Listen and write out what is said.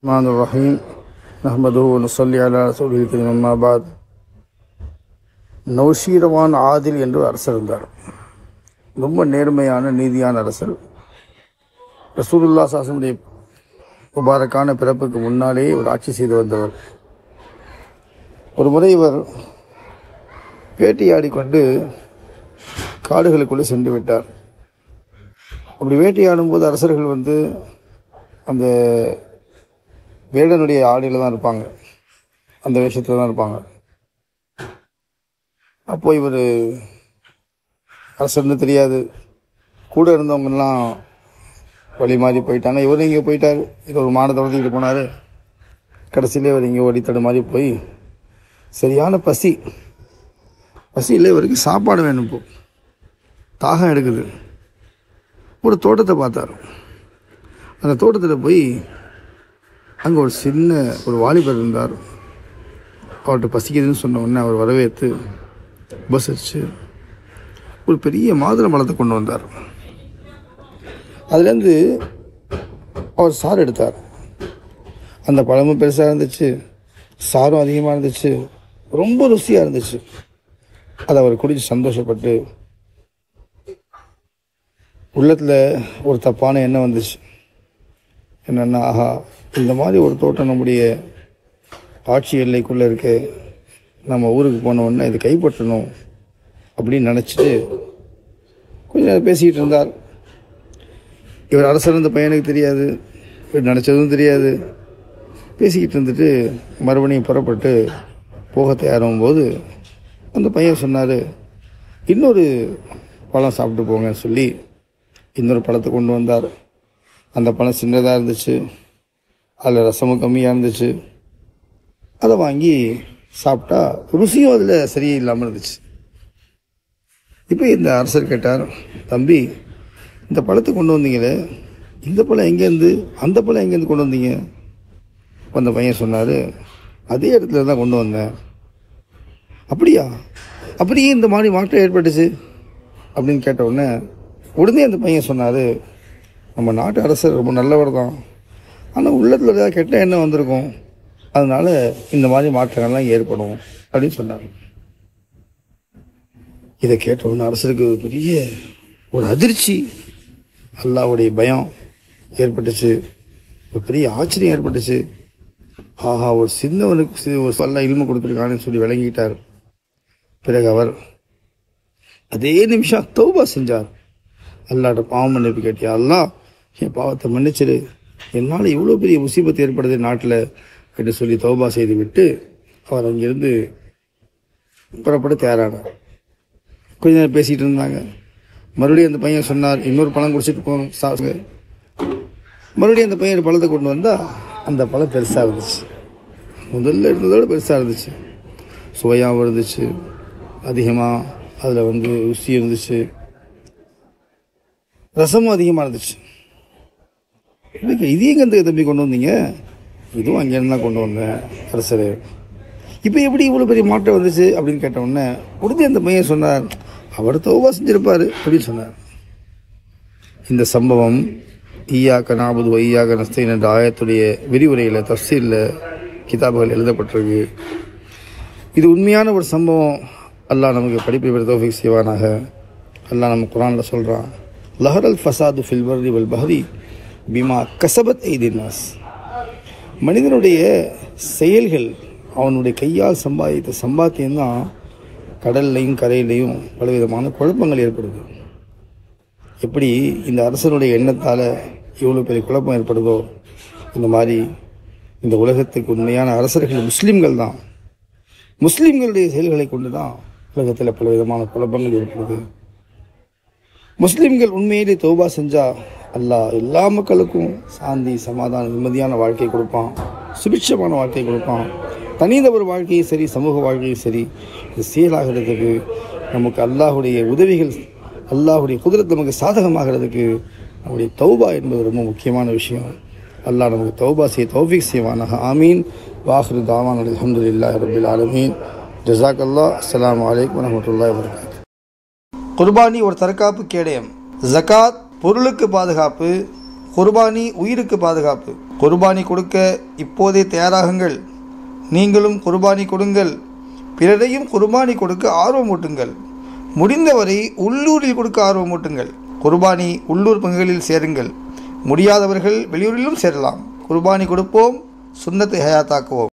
الرحمن الرحيم نحمده ونصلي على رسوله الكريم أما بعد நௌஷீரவான் ஆதில் என்று ஒரு அரசர் இருந்தார் ரொம்ப நேர்மையான நீதியான அரசர் ரசூலுல்லா சாசனுடைய முபாரக்கான பிறப்புக்கு முன்னாலே இவர் ஆட்சி செய்து வந்தவர் ஒரு முறை இவர் வேட்டையாடிக்கொண்டு காடுகளுக்குள்ளே சென்று விட்டார் அப்படி வேட்டையாடும் போது அரசர்கள் வந்து அந்த வேடனுடைய ஆடையில் தான் இருப்பாங்க அந்த வேஷத்தில் தான் இருப்பாங்க அப்போ இவர் அரசர்னு தெரியாது கூட இருந்தவங்கெல்லாம் வழி மாறி போயிட்டாங்க இவர் இங்கே போயிட்டார் இது ஒரு மாடை தொடர்ந்துக்கிட்டு போனார் கடைசியிலே இவர் இங்கே ஓடித்தடு மாதிரி போய் சரியான பசி பசியில் இவருக்கு சாப்பாடு வேணும் இப்போ தாகம் எடுக்குது ஒரு தோட்டத்தை பார்த்தார் அந்த தோட்டத்தில் போய் அங்கே ஒரு சின்ன ஒரு வாலிபர் இருந்தார் அவர்கிட்ட பசிக்குதுன்னு சொன்ன உடனே அவர் வரவேற்று உபசரித்து ஒரு பெரிய மாதுளை பழத்தை கொண்டு வந்தார் அதுலேருந்து அவர் சாறு எடுத்தார் அந்த பழமும் பெருசாக இருந்துச்சு சாரும் அதிகமாக இருந்துச்சு ரொம்ப ருசியாக இருந்துச்சு அதை அவர் குடிச்சு சந்தோஷப்பட்டு உள்ளத்தில் ஒரு தப்பான எண்ணம் வந்துச்சு என்னென்னா ஆஹா இந்த மாதிரி ஒரு தோட்டம் நம்முடைய ஆட்சி எல்லைக்குள்ளே இருக்கு நம்ம ஊருக்கு போன உடனே இதை கைப்பற்றணும் அப்படின்னு நினச்சிட்டு கொஞ்ச நேரம் பேசிக்கிட்டு இருந்தார் இவர் அரசர் இந்த பையனுக்கு தெரியாது இவர் நினச்சதும் தெரியாது பேசிக்கிட்டு இருந்துட்டு மறுபடியும் புறப்பட்டு போக தயாராகும் போது அந்த பையன் சொன்னார் இன்னொரு பழம் சாப்பிட்டு போங்கன்னு சொல்லி இன்னொரு பழத்தை கொண்டு வந்தார் அந்த பழம் சின்னதாக இருந்துச்சு அதில் ரசமும் கம்மியாக இருந்துச்சு அதை வாங்கி சாப்பிட்டா ருசியும் அதில் சரியே இல்லாமல் இருந்துச்சு இப்போ இந்த அரசர் கேட்டார் தம்பி இந்த பழத்தை கொண்டு வந்தீங்களே இந்த பழம் எங்கேருந்து அந்த பழம் எங்கேருந்து கொண்டு வந்தீங்க அந்த பையன் சொன்னார் அதே இடத்துல தான் கொண்டு வந்தேன் அப்படியா அப்படியே இந்த மாதிரி மாற்றம் ஏற்பட்டுச்சு அப்படின்னு கேட்ட உடனே உடனே அந்த பையன் சொன்னார் நம்ம நாட்டு அரசர் ரொம்ப நல்லவர் தான் ஆனால் உள்ளத்தில் ஏதாவது கெட்ட எண்ணம் வந்திருக்கும் அதனால இந்த மாதிரி மாற்றங்கள்லாம் ஏற்படும் அப்படின்னு சொன்னாங்க இதை கேட்ட உடனே அரசருக்கு ஒரு பெரிய ஒரு அதிர்ச்சி அல்லாவுடைய பயம் ஏற்பட்டுச்சு ஒரு பெரிய ஆச்சரியம் ஏற்பட்டுச்சு ஆஹா ஒரு சின்னவனுக்கு சி- ஒரு சொல்ல இல்மு கொடுத்துருக்கான்னு சொல்லி விளங்கிட்டார் பிறகு அவர் அதே நிமிஷம் தௌபா செஞ்சார் அல்லாட்ட பாவம் மன்னிப்பு கேட்டியா அல்லா என் பாவத்தை மன்னிச்சிரு என்னால் இவ்வளோ பெரிய முசீபத்து ஏற்படுது நாட்டில் என்று சொல்லி தௌபா செய்து விட்டு அவர் அங்கிருந்து புறப்பட தயாரானார் கொஞ்ச நேரம் பேசிகிட்டு இருந்தாங்க மறுபடியும் அந்த பையன் சொன்னார் இன்னொரு பழம் குடிச்சிட்டு போங்க சாப்பிடுங்க மறுபடியும் அந்த பையன் ஒரு பழத்தை கொண்டு வந்தால் அந்த பழம் பெருசாக இருந்துச்சு முதல்ல இருந்ததோட பெருசாக இருந்துச்சு சுவையாகவும் இருந்துச்சு அதிகமாக அதில் வந்து ருசி இருந்துச்சு ரசமும் அதிகமாக இருந்துச்சு இதுக்கு இது எங்கேருந்து தம்பி கொண்டு வந்தீங்க இதுவும் அங்கேருந்து தான் கொண்டு வந்தேன் அரசர் இப்போ எப்படி இவ்வளோ பெரிய மாற்றம் வந்துச்சு அப்படின்னு கேட்ட உடனே உடனே அந்த பையன் சொன்னார் அவர் தௌபா செஞ்சிருப்பார் அப்படின்னு சொன்னார் இந்த சம்பவம் ஈயாக்க நாபது வையாக நஸ்தீன் என்ற ஆயத்துடைய விரிவுரையில் தஃசீலில் கிதாபுகள் எழுதப்பட்டிருக்கு இது உண்மையான ஒரு சம்பவம் அல்லாஹ் நமக்கு படிப்பை பெற தோஃபிக் செய்வானாக அல்லாஹ் நம்ம குரானில் சொல்கிறான் லஹரல் ஃபசாது ஃபில் பர்ரி வல் பஹரி பிமா கசபத் ஐதினாஸ் மனிதனுடைய செயல்கள் அவனுடைய கையால் சம்பாதித்த சம்பாத்தியம்தான் கடல்லையும் கரையிலையும் பலவிதமான குழப்பங்கள் ஏற்படுது எப்படி இந்த அரசனுடைய எண்ணத்தால் இவ்வளோ பெரிய குழப்பம் ஏற்படுதோ இந்த மாதிரி இந்த உலகத்துக்கு உண்மையான அரசர்கள் முஸ்லீம்கள் தான் முஸ்லீம்களுடைய செயல்களை கொண்டு தான் உலகத்தில் பலவிதமான குழப்பங்கள் ஏற்படுது முஸ்லீம்கள் உண்மையிலே தௌபா செஞ்சா அல்லாஹ் எல்லா மக்களுக்கும் சாந்தி சமாதான நிம்மதியான வாழ்க்கை கொடுப்பான் சுபிட்சமான வாழ்க்கை கொடுப்பான் தனிநபர் வாழ்க்கையும் சரி சமூக வாழ்க்கையும் சரி இது செயலாகிறதுக்கு நமக்கு அல்லாஹுடைய உதவிகள் அல்லாஹுடைய குதிரத் நமக்கு சாதகமாகிறதுக்கு நம்முடைய தௌபா என்பது ரொம்ப முக்கியமான விஷயம் அல்லாஹ் நமக்கு தௌபா செய்ய தௌஃபிக் செய்வானாக ஆமீன் வாஹிரு தாவான் அலமதுல்லாஹி ரபில் ஆலமீன் ஜசாக் அல்லா அஸ்லாம் வலைக்கம் வரமத்துல்லாஹி வரகாத்து குர்பானி ஒரு தற்காப்பு கேடயம் ஜகாத் பொருளுக்கு பாதுகாப்பு குர்பானி உயிருக்கு பாதுகாப்பு குர்பானி கொடுக்க இப்போதே தயாராகுங்கள் நீங்களும் குர்பானி கொடுங்கள் பிறரையும் குர்பானி கொடுக்க ஆர்வமூட்டுங்கள் முடிந்தவரை உள்ளூரில் கொடுக்க ஆர்வமூட்டுங்கள் குர்பானி உள்ளூர் பங்குகளில் சேருங்கள் முடியாதவர்கள் வெளியூரிலும் சேரலாம் குர்பானி கொடுப்போம் சுன்னத்தை ஹயாத்தாக்குவோம்